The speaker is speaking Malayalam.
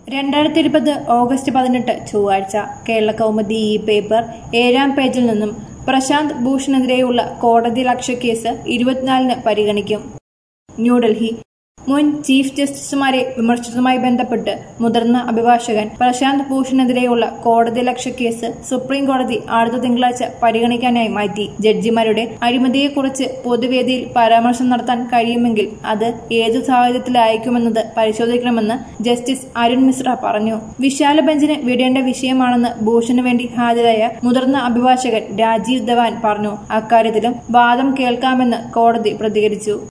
രണ്ടായിരത്തി ഇരുപത് ഓഗസ്റ്റ് പതിനെട്ട് ചൊവ്വാഴ്ച കേരള കൗമുദി ഈ പേപ്പർ ഏഴാം പേജിൽ നിന്നും പ്രശാന്ത് ഭൂഷണെതിരെയുള്ള കോടതിയലക്ഷ്യ കേസ് ഇരുപത്തിനാലിന് പരിഗണിക്കും ന്യൂഡൽഹി മുൻ ചീഫ് ജസ്റ്റിസുമാരെ വിമർശിച്ചതുമായി ബന്ധപ്പെട്ട് മുതിർന്ന അഭിഭാഷകൻ പ്രശാന്ത് ഭൂഷണെതിരെയുള്ള കോടതിയലക്ഷ്യ കേസ് സുപ്രീം കോടതി അടുത്ത തിങ്കളാഴ്ച പരിഗണിക്കാനായി മാറ്റി ജഡ്ജിമാരുടെ അഴിമതിയെക്കുറിച്ച് പൊതുവേദിയിൽ പരാമർശം നടത്താൻ കഴിയുമെങ്കിൽ അത് ഏതു സാഹചര്യത്തിലായിരിക്കുമെന്നത് പരിശോധിക്കണമെന്ന് ജസ്റ്റിസ് അരുൺ മിശ്ര പറഞ്ഞു വിശാല ബെഞ്ചിന് വിടേണ്ട വിഷയമാണെന്ന് ഭൂഷന് വേണ്ടി ഹാജരായ മുതിർന്ന അഭിഭാഷകൻ രാജീവ് ധവാൻ പറഞ്ഞു അക്കാര്യത്തിലും വാദം കേൾക്കാമെന്ന് കോടതി പ്രതികരിച്ചു